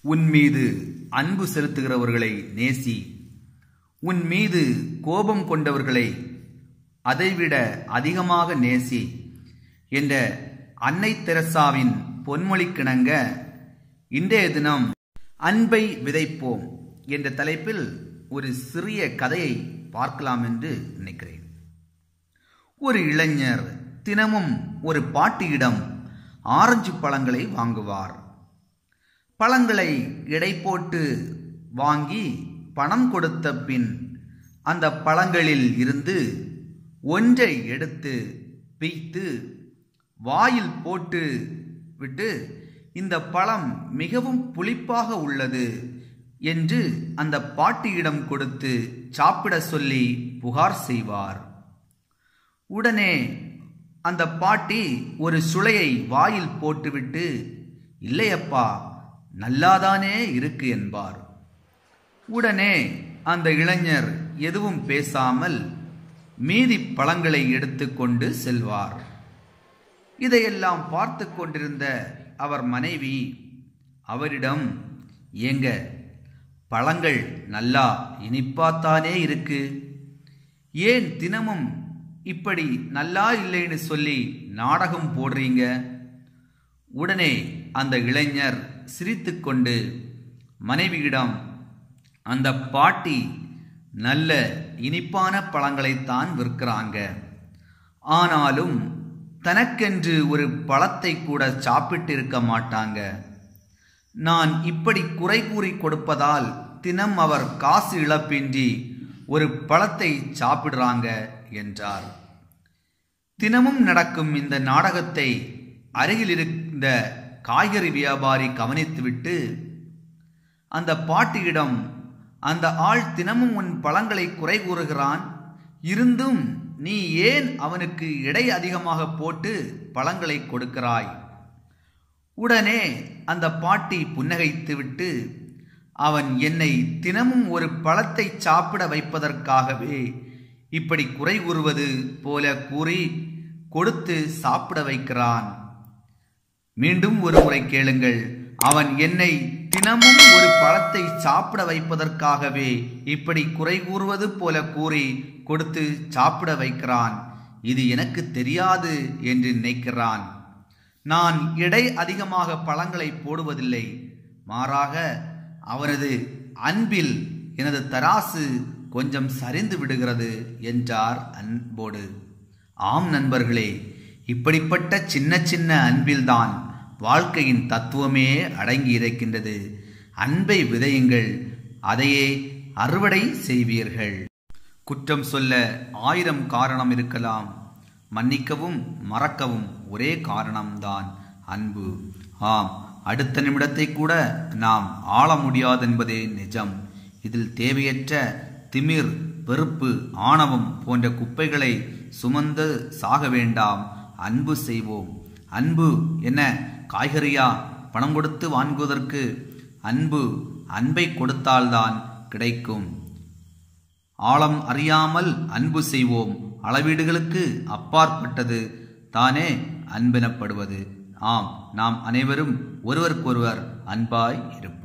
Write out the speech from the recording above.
உன் மீது அன்பு செலுத்துகிறவர்களை நேசி உன் மீது கோபம் கொண்டவர்களை அதைவிட அதிகமாக நேசி என்ற அன்னை தெரசாவின் பொன்மொழிக்கிணங்க இன்றைய தினம் அன்பை விதைப்போம் என்ற தலைப்பில் ஒரு சிறிய கதையை பார்க்கலாம் என்று நினைக்கிறேன் ஒரு இளைஞர் தினமும் ஒரு பாட்டியிடம் ஆரஞ்சு பழங்களை வாங்குவார் பழங்களை எடை போட்டு வாங்கி பணம் கொடுத்த பின் அந்த பழங்களில் இருந்து ஒன்றை எடுத்து பிய்த்து வாயில் போட்டு விட்டு இந்த பழம் மிகவும் புளிப்பாக உள்ளது என்று அந்த பாட்டியிடம் கொடுத்து சாப்பிட சொல்லி புகார் செய்வார் உடனே அந்த பாட்டி ஒரு சுளையை வாயில் போட்டுவிட்டு இல்லையப்பா நல்லாதானே இருக்கு என்பார் உடனே அந்த இளைஞர் எதுவும் பேசாமல் மீதி பழங்களை எடுத்துக்கொண்டு செல்வார் இதையெல்லாம் பார்த்து கொண்டிருந்த அவர் மனைவி அவரிடம் ஏங்க பழங்கள் நல்லா இனிப்பாத்தானே இருக்கு ஏன் தினமும் இப்படி நல்லா இல்லைன்னு சொல்லி நாடகம் போடுறீங்க உடனே அந்த இளைஞர் சிரித்துக்கொண்டு மனைவியிடம் அந்த பாட்டி நல்ல இனிப்பான பழங்களைத்தான் விற்கிறாங்க ஆனாலும் தனக்கென்று ஒரு பழத்தை கூட சாப்பிட்டு இருக்க மாட்டாங்க நான் இப்படி குறை கூறி கொடுப்பதால் தினம் அவர் காசு இழப்பின்றி ஒரு பழத்தை சாப்பிடுறாங்க என்றார் தினமும் நடக்கும் இந்த நாடகத்தை அருகில் இருந்த காய்கறி வியாபாரி கவனித்துவிட்டு அந்த பாட்டியிடம் அந்த ஆள் தினமும் உன் பழங்களை குறை கூறுகிறான் இருந்தும் நீ ஏன் அவனுக்கு எடை அதிகமாக போட்டு பழங்களை கொடுக்கிறாய் உடனே அந்த பாட்டி புன்னகைத்துவிட்டு அவன் என்னை தினமும் ஒரு பழத்தை சாப்பிட வைப்பதற்காகவே இப்படி குறை கூறுவது போல கூறி கொடுத்து சாப்பிட வைக்கிறான் மீண்டும் ஒரு முறை கேளுங்கள் அவன் என்னை தினமும் ஒரு பழத்தை சாப்பிட வைப்பதற்காகவே இப்படி குறை கூறுவது போல கூறி கொடுத்து சாப்பிட வைக்கிறான் இது எனக்கு தெரியாது என்று நினைக்கிறான் நான் எடை அதிகமாக பழங்களை போடுவதில்லை மாறாக அவனது அன்பில் எனது தராசு கொஞ்சம் சரிந்து விடுகிறது என்றார் அன்போடு ஆம் நண்பர்களே இப்படிப்பட்ட சின்ன சின்ன அன்பில்தான் வாழ்க்கையின் தத்துவமே அடங்கி இருக்கின்றது அன்பை விதையுங்கள் அதையே அறுவடை செய்வீர்கள் குற்றம் சொல்ல ஆயிரம் காரணம் இருக்கலாம் மன்னிக்கவும் மறக்கவும் ஒரே காரணம்தான் அன்பு ஆம் அடுத்த நிமிடத்தை கூட நாம் ஆள முடியாதென்பதே நிஜம் இதில் தேவையற்ற திமிர் வெறுப்பு ஆணவம் போன்ற குப்பைகளை சுமந்து சாக வேண்டாம் அன்பு செய்வோம் அன்பு என்ன காய்கறியா பணம் கொடுத்து வாங்குவதற்கு அன்பு அன்பை கொடுத்தால்தான் கிடைக்கும் ஆழம் அறியாமல் அன்பு செய்வோம் அளவீடுகளுக்கு அப்பாற்பட்டது தானே அன்பெனப்படுவது ஆம் நாம் அனைவரும் ஒருவருக்கொருவர் அன்பாய் இருப்போம்